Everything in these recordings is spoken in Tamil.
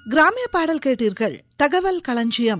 கிராமிய பாடல் கேட்டீர்கள் தகவல் களஞ்சியம்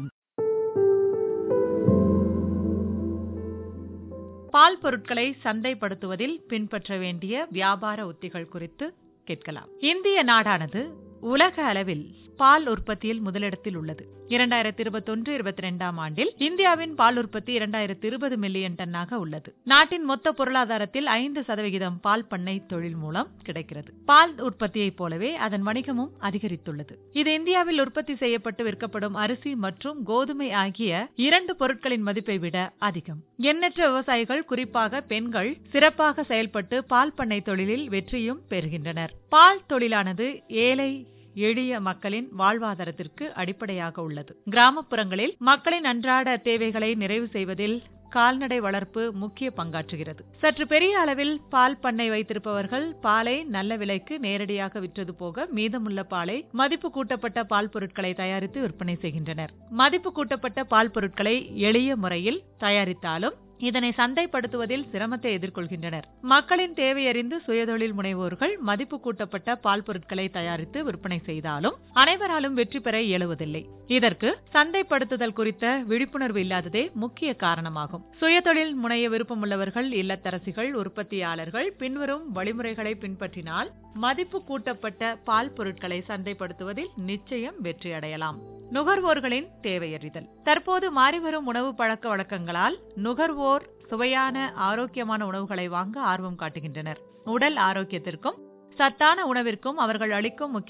பால் பொருட்களை சந்தைப்படுத்துவதில் பின்பற்ற வேண்டிய வியாபார உத்திகள் குறித்து கேட்கலாம் இந்திய நாடானது உலக அளவில் பால் உற்பத்தியில் முதலிடத்தில் உள்ளது இரண்டாயிரத்தி இருபத்தொன்று இருபத்தி ரெண்டாம் ஆண்டில் இந்தியாவின் பால் உற்பத்தி இரண்டாயிரத்தி இருபது மில்லியன் டன்னாக உள்ளது நாட்டின் மொத்த பொருளாதாரத்தில் ஐந்து சதவிகிதம் பால் பண்ணை தொழில் மூலம் கிடைக்கிறது பால் உற்பத்தியைப் போலவே அதன் வணிகமும் அதிகரித்துள்ளது இது இந்தியாவில் உற்பத்தி செய்யப்பட்டு விற்கப்படும் அரிசி மற்றும் கோதுமை ஆகிய இரண்டு பொருட்களின் மதிப்பை விட அதிகம் எண்ணற்ற விவசாயிகள் குறிப்பாக பெண்கள் சிறப்பாக செயல்பட்டு பால் பண்ணை தொழிலில் வெற்றியும் பெறுகின்றனர் பால் தொழிலானது ஏழை எளிய மக்களின் வாழ்வாதாரத்திற்கு அடிப்படையாக உள்ளது கிராமப்புறங்களில் மக்களின் அன்றாட தேவைகளை நிறைவு செய்வதில் கால்நடை வளர்ப்பு முக்கிய பங்காற்றுகிறது சற்று பெரிய அளவில் பால் பண்ணை வைத்திருப்பவர்கள் பாலை நல்ல விலைக்கு நேரடியாக விற்றது போக மீதமுள்ள பாலை மதிப்பு கூட்டப்பட்ட பால் பொருட்களை தயாரித்து விற்பனை செய்கின்றனர் மதிப்பு கூட்டப்பட்ட பால் பொருட்களை எளிய முறையில் தயாரித்தாலும் இதனை சந்தைப்படுத்துவதில் சிரமத்தை எதிர்கொள்கின்றனர் மக்களின் தேவையறிந்து சுயதொழில் முனைவோர்கள் மதிப்பு கூட்டப்பட்ட பால் பொருட்களை தயாரித்து விற்பனை செய்தாலும் அனைவராலும் வெற்றி பெற இயலுவதில்லை இதற்கு சந்தைப்படுத்துதல் குறித்த விழிப்புணர்வு இல்லாததே முக்கிய காரணமாகும் சுயதொழில் முனைய விருப்பமுள்ளவர்கள் இல்லத்தரசிகள் உற்பத்தியாளர்கள் பின்வரும் வழிமுறைகளை பின்பற்றினால் மதிப்பு கூட்டப்பட்ட பால் பொருட்களை சந்தைப்படுத்துவதில் நிச்சயம் வெற்றி அடையலாம் நுகர்வோர்களின் தேவையறிதல் தற்போது மாறிவரும் உணவு பழக்க வழக்கங்களால் நுகர்வோர் சுவையான ஆரோக்கியமான உணவுகளை வாங்க ஆர்வம் காட்டுகின்றனர் உடல் ஆரோக்கியத்திற்கும் சத்தான உணவிற்கும் அவர்கள் அளிக்கும் முக்கிய